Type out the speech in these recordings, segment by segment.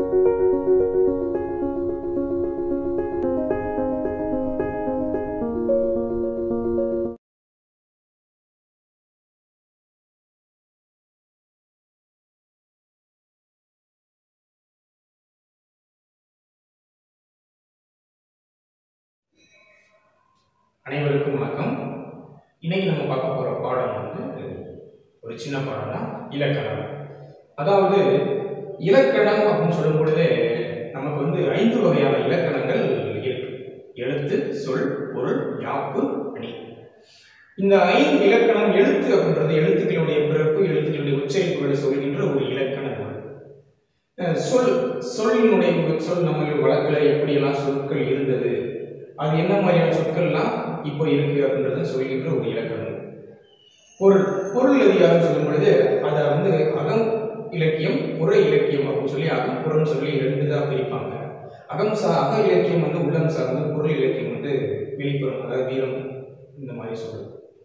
அனைவருக்கும் வணக்கம் இன்னைக்கு நம்ம பார்க்க போற பாடம் வந்து ஒரு சின்ன பாடம் தான் இலக்கணம் அதாவது இலக்கணம் அப்படின்னு சொல்லும் பொழுது நமக்கு வந்து ஐந்து வகையான இலக்கணங்கள் இருக்கு எழுத்து சொல் பொருள் யாப்பு அணி இந்த ஐந்து இலக்கணம் எழுத்து அப்படின்றது எழுத்துக்களுடைய பிறப்பு எழுத்துக்களுடைய உச்சரிப்புகளை சொல்கின்ற ஒரு இலக்கண நூல் அஹ் சொல் சொல்லினுடைய சொல் நம்ம வழக்கில் எப்படியெல்லாம் சொற்கள் இருந்தது அது என்ன மாதிரியான சொற்கள்லாம் இப்போ இருக்கு அப்படின்றத சொல்கின்ற ஒரு இலக்கணம் பொருள் பொருள் அதிகாரம் சொல்லும் பொழுது அதை வந்து அகம் இலக்கியம் புற இலக்கியம் அப்படின்னு சொல்லி அகம் புறம் சொல்லி ரெண்டு தான் பிரிப்பாங்க அகம் சா அக இலக்கியம் வந்து உள்ளம் சார்ந்து பொருள் இலக்கியம் வந்து வெளிப்புறம் அதாவது வீரம் இந்த மாதிரி சொல்லுது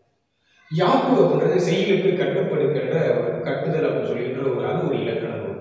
யாப்பு அப்படின்றது செயலுக்கு கட்டுப்படுக்கின்ற ஒரு கட்டுதல் அப்படின்னு சொல்லின்ற ஒரு அது ஒரு இலக்கண நூல்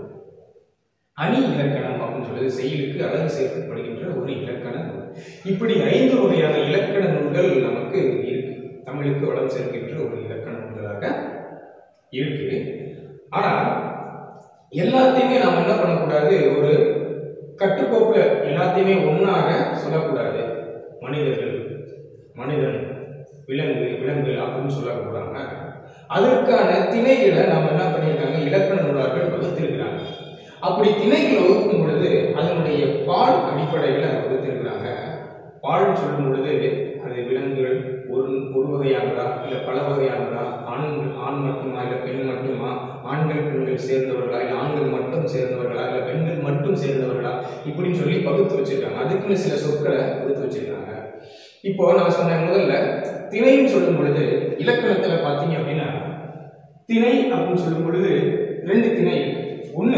அணி இலக்கணம் அப்படின்னு சொல்லுது செயலுக்கு அழகு சேர்க்கப்படுகின்ற ஒரு இலக்கண நூல் இப்படி ஐந்து வகையான இலக்கண நூல்கள் நமக்கு இருக்கு தமிழுக்கு வளம் சேர்க்கின்ற ஒரு இலக்கண நூல்களாக இருக்கு ஆனா எல்லாத்தையுமே நாம் என்ன பண்ணக்கூடாது ஒரு கட்டுக்கோப்புல எல்லாத்தையுமே ஒன்றாக சொல்லக்கூடாது மனிதர்கள் மனிதன் விலங்கு விலங்கு அப்படின்னு சொல்லக்கூடாங்க அதற்கான திணைகளை நாம் என்ன பண்ணியிருக்காங்க இலக்கண நூலார்கள் வகுத்திருக்கிறாங்க அப்படி திணைகளை வகுக்கும் பொழுது அதனுடைய பால் அடிப்படையில் வகுத்திருக்கிறாங்க பால் சொல்லும் பொழுது அது விலங்குகள் ஒரு ஒரு வகையானதா இல்லை பல வகையானதா ஆண்கள் ஆண் மட்டுமா இல்லை பெண் மட்டுமா ஆண்கள் பெண்கள் சேர்ந்தவர்களா இல்லை ஆண்கள் மட்டும் சேர்ந்தவர்களா இல்லை பெண்கள் மட்டும் சேர்ந்தவர்களா இப்படின்னு சொல்லி பகுத்து வச்சிருக்காங்க அதுக்குன்னு சில சொற்களை வகுத்து வச்சிருக்காங்க இப்போ நான் சொன்னேன் முதல்ல திணைன்னு சொல்லும் பொழுது இலக்கணத்துல பார்த்தீங்க அப்படின்னா திணை அப்படின்னு சொல்லும் பொழுது ரெண்டு திணை இருக்கு ஒன்று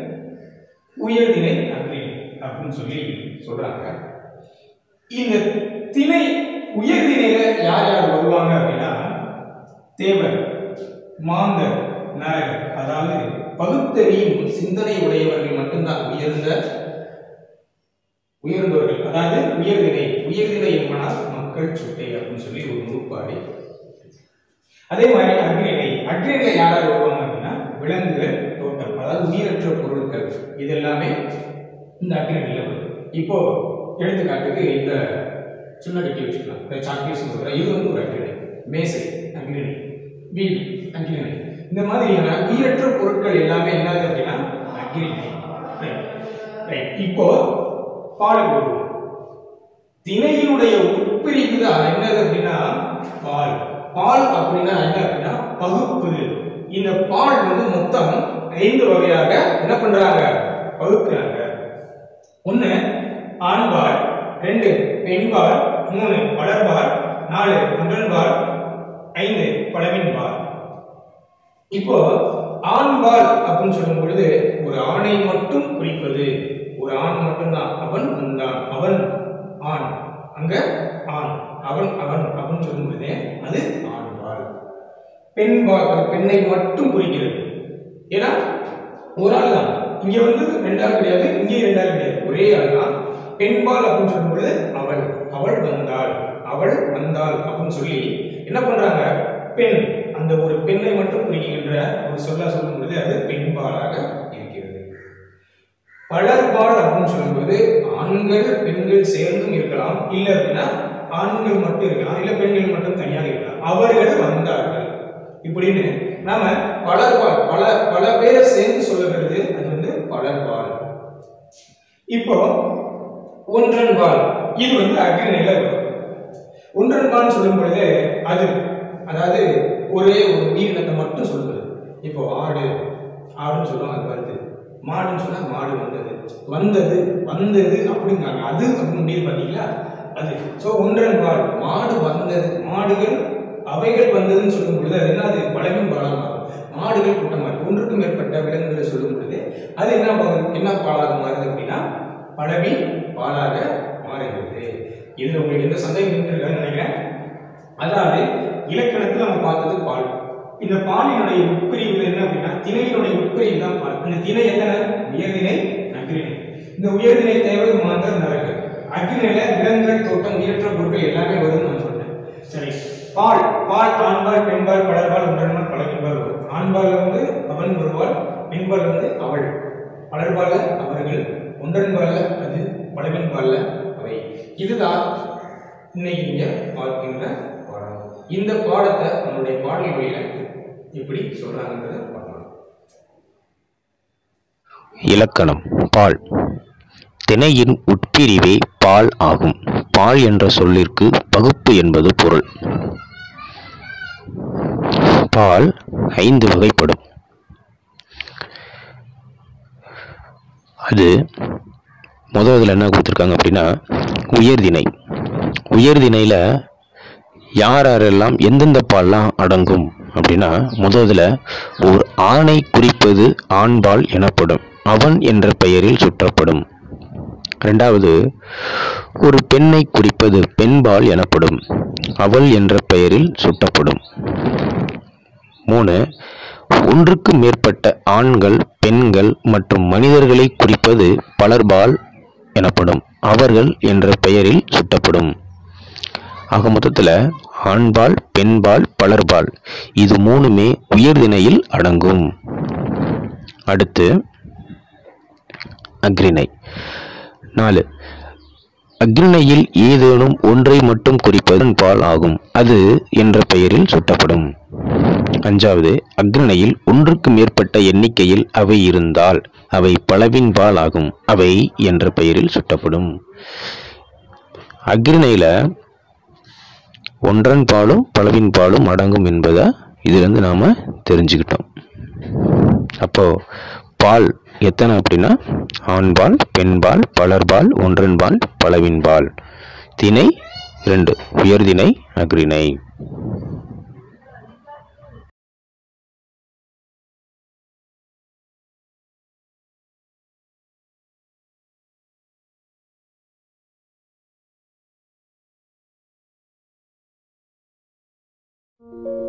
உயர்திணை அக்ரிணை அப்படின்னு சொல்லி சொல்றாங்க இந்த திணை உயர்திணையில யார் யார் வருவாங்க அப்படின்னா தேவர் மாந்தர் நரகர் அதாவது பகுத்தறியும் சிந்தனை உடையவர்கள் மட்டும்தான் உயர்ந்த உயர்ந்தவர்கள் அதாவது உயர்திணை உயர்திணை என்பனால் மக்கள் சுட்டை அப்படின்னு சொல்லி ஒரு நூற்பாடு அதே மாதிரி அக்னிலை அக்னிலை யார் யார் வருவாங்க அப்படின்னா விலங்குகள் தோட்டம் அதாவது உயிரற்ற பொருட்கள் இது எல்லாமே இந்த அக்னிலையில் வரும் இப்போ எடுத்துக்காட்டுக்கு இந்த சின்ன கட்டி வச்சுக்கலாம் இந்த சாக்பீஸ் சொல்கிறேன் இது வந்து ஒரு அக்னிலை மேசை அக்னிலை வீடு அக்னிலை இந்த மாதிரியான உயிரற்ற பொருட்கள் எல்லாமே என்னது அப்படின்னா அக்னிலை ரைட் ரைட் இப்போ பாலுக்கு வருவோம் திணையினுடைய உட்பிரிவு தான் என்னது அப்படின்னா பால் பால் அப்படின்னா என்ன அப்படின்னா பகுப்பு இந்த பால் வந்து மொத்தம் ஐந்து வகையாக என்ன பண்றாங்க பகுக்கிறாங்க ஒண்ணு ஆண்பால் ரெண்டு பெண்பால் மூணு வளர்பால் நாலு ஒன்றன்பால் ஐந்து பழவின்பால் இப்போ ஆண்பால் அப்படின்னு சொல்லும் பொழுது ஒரு ஆணை மட்டும் குறிப்பது ஒரு ஆண் மட்டும்தான் அவன் வந்தான் அவன் ஆண் அங்க ஆண் அவன் அவன் அப்படின்னு சொல்லும் பொழுதே அது ஆண்பால் பெண்பால் அது பெண்ணை மட்டும் குறிக்கிறது ஏன்னா ஒரு ஆள் தான் இங்க வந்து ரெண்டு ஆள் கிடையாது இங்கே ரெண்டு ஆள் கிடையாது ஒரே ஆள் தான் பெண்பால் அப்படின்னு சொல்லும் பொழுது அவள் அவள் வந்தாள் அவள் வந்தாள் அப்படின்னு சொல்லி என்ன பண்றாங்க பெண் அந்த ஒரு பெண்ணை மட்டும் குறிக்கின்ற ஒரு சொல்ல சொல்லும் பொழுது அது பெண்பாலாக இருக்கிறது பலர்பால் அப்படின்னு சொல்லும்போது ஆண்கள் பெண்கள் சேர்ந்தும் இருக்கலாம் இல்ல அப்படின்னா ஆண்கள் மட்டும் இருக்கலாம் இல்ல பெண்கள் மட்டும் தனியாக இருக்கலாம் அவர்கள் வந்தார்கள் இப்படின்னு நாம பலர்பால் பல பல பேரை சேர்ந்து சொல்லுகிறது அது வந்து பலர்பால் இப்போ ஒன்றன்பால் இது வந்து அக்னிநிலை வரும் ஒன்றன்பால் சொல்லும் பொழுது அது அதாவது ஒரே ஒரு உயிரினத்தை மட்டும் சொல்லுது இப்போ ஆடு ஆடுன்னு சொல்லுவாங்க அது வருது மாடுன்னு சொன்னா மாடு வந்தது வந்தது வந்தது அப்படிங்காங்க அது அப்படின்னு முடியுது பாத்தீங்களா அது ஸோ ஒன்றன்பால் மாடு வந்தது மாடுகள் அவைகள் வந்ததுன்னு சொல்லும் பொழுது அது என்ன அது பழகும் பாலமாக மாடுகள் கூட்டமாக இருக்கு ஒன்றுக்கும் மேற்பட்ட விலங்குகளை சொல்லும் பொழுது அது என்ன பாகு- என்ன பாலாக மாறுது அப்படின்னா பழவின் பாலாக மாறுகிறது இதுல உங்களுக்கு எந்த சந்தேகம் இருக்காதுன்னு நினைக்கிறேன் அதாவது இலக்கணத்தில் நம்ம பார்த்தது பால் இந்த பாலினுடைய உட்பிரிவு என்ன அப்படின்னா திணையினுடைய உட்பிரிவு தான் பால் இந்த திணை எத்தனை உயர்திணை நக்கிரிணை இந்த உயர்திணை தேவை மாந்தர் நரகு அக்னியில விலங்குகள் தோட்டம் உயிரற்ற பொருட்கள் எல்லாமே வரும்னு நான் சொன்னேன் சரி பால் பால் ஆண்பால் பெண்பால் பலர்பால் ஒன்றன்பால் பலவின்பால் வரும் ஆண்பால் வந்து அவன் வருவாள் பெண்பால் வந்து அவள் பலர்பால அவர்கள் ஒன்றன்பால அது பலவின்பால்ல அவை இதுதான் இன்னைக்கு நீங்க பார்க்கின்ற பாடம் இந்த பாடத்தை நம்மளுடைய பாடல் வழியில எப்படி சொல்றாங்கன்றத பார்க்கலாம் இலக்கணம் பால் திணையின் உட்பிரிவே பால் ஆகும் பால் என்ற சொல்லிற்கு பகுப்பு என்பது பொருள் பால் ஐந்து வகைப்படும் அது முதல்ல என்ன கொடுத்துருக்காங்க அப்படின்னா உயர்திணை உயர்திணையில் யார் யாரெல்லாம் எந்தெந்த பால்லாம் அடங்கும் அப்படின்னா முதல்ல ஓர் ஆணை குறிப்பது ஆண்பால் எனப்படும் அவன் என்ற பெயரில் சுற்றப்படும் ரெண்டாவது ஒரு பெண்ணை குறிப்பது பெண்பால் எனப்படும் அவள் என்ற பெயரில் சுட்டப்படும் மூணு ஒன்றுக்கு மேற்பட்ட ஆண்கள் பெண்கள் மற்றும் மனிதர்களை குறிப்பது பலர்பால் எனப்படும் அவர்கள் என்ற பெயரில் சுட்டப்படும் ஆக மொத்தத்தில் ஆண்பால் பெண்பால் பலர்பால் இது மூணுமே உயர்திணையில் அடங்கும் அடுத்து அக்ரிணை நாலு அக்ரிணையில் ஏதேனும் ஒன்றை மட்டும் குறிப்பது பால் ஆகும் அது என்ற பெயரில் சுட்டப்படும் அஞ்சாவது அக்ரிணையில் ஒன்றுக்கு மேற்பட்ட எண்ணிக்கையில் அவை இருந்தால் அவை பலவின் பால் ஆகும் அவை என்ற பெயரில் சுட்டப்படும் அக்ரிணையில் ஒன்றன் பாலும் பலவின் பாலும் அடங்கும் என்பதை இதிலிருந்து நாம் தெரிஞ்சுக்கிட்டோம் அப்போ பால் எத்தனை அப்படின்னா ஆண்பால் பெண்பால் பலர்பால் ஒன்றன்பால் பலவின்பால் திணை இரண்டு உயர்திணை அக்ரிணை thank you